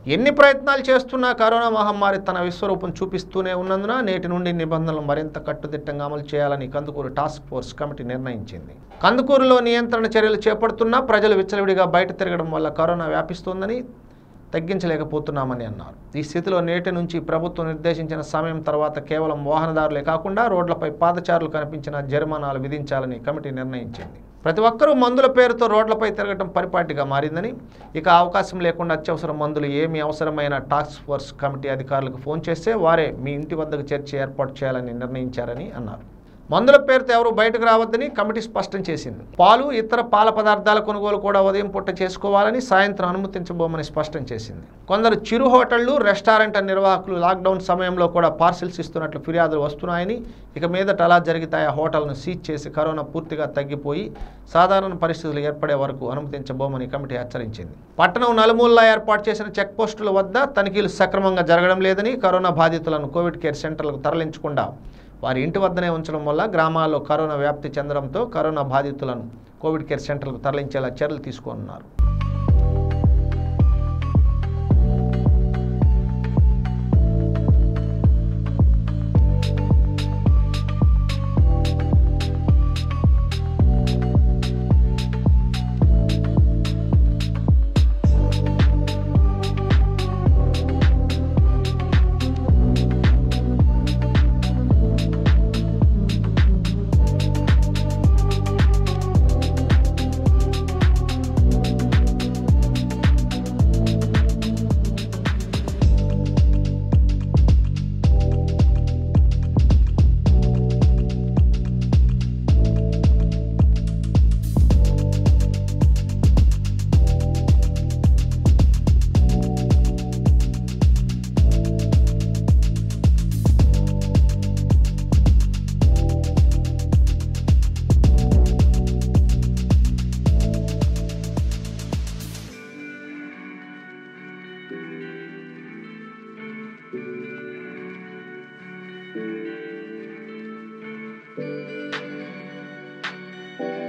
ఎన్ని ప్రయత్నాలు చేస్తున్నా కరోనా మహమ్మారి తన విశ్వరూపం చూపిస్తూనే ఉన్నందున నేటి నుండి నిబంధనలు మరింత కట్టుదిట్టంగా అమలు చేయాలని కందుకూరు టాస్క్ ఫోర్స్ కమిటీ నిర్ణయించింది కందుకూరులో నియంత్రణ చర్యలు చేపడుతున్నా ప్రజలు విచ్చలవిడిగా బయట తిరగడం వల్ల కరోనా వ్యాపిస్తోందని తగ్గించలేకపోతున్నామని అన్నారు ఈ స్థితిలో నేటి నుంచి ప్రభుత్వం నిర్దేశించిన సమయం తర్వాత కేవలం వాహనదారులే కాకుండా రోడ్లపై పాదచారులు కనిపించిన జరిమానాలు విధించాలని కమిటీ నిర్ణయించింది ప్రతి ఒక్కరూ మందుల పేరుతో రోడ్లపై తిరగటం పరిపాటిగా మారిందని ఇక అవకాశం లేకుండా అత్యవసర మందులు ఏమి అవసరమైన టాస్క్ ఫోర్స్ కమిటీ అధికారులకు ఫోన్ చేస్తే వారే మీ ఇంటి వద్దకు చర్చ ఏర్పాటు చేయాలని నిర్ణయించారని అన్నారు మందుల పేరుతో ఎవరు బయటకు రావద్దని కమిటీ స్పష్టం చేసింది పాలు ఇతర పాల పదార్థాల కొనుగోలు కూడా ఉదయం పూట చేసుకోవాలని సాయంత్రం అనుమతించబోమని స్పష్టం చేసింది కొందరు చిరు హోటళ్లు రెస్టారెంట్ నిర్వాహకులు లాక్డౌన్ సమయంలో కూడా పార్సిల్స్ ఇస్తున్నట్లు ఫిర్యాదులు వస్తున్నాయని ఇక మీదట అలా జరిగితే ఆ హోటల్ను సీజ్ చేసి కరోనా పూర్తిగా తగ్గిపోయి సాధారణ పరిస్థితులు ఏర్పడే వరకు అనుమతించబోమని కమిటీ హెచ్చరించింది పట్టణం నలుమూలలా ఏర్పాటు చేసిన చెక్ పోస్టుల వద్ద తనిఖీలు సక్రమంగా జరగడం లేదని కరోనా బాధితులను కోవిడ్ కేర్ సెంటర్లకు తరలించకుండా వారి ఇంటి వద్దనే ఉంచడం వల్ల గ్రామాల్లో కరోనా వ్యాప్తి చెందడంతో కరోనా బాధితులను కోవిడ్ కేర్ సెంటర్లకు తరలించేలా చర్యలు తీసుకున్నారు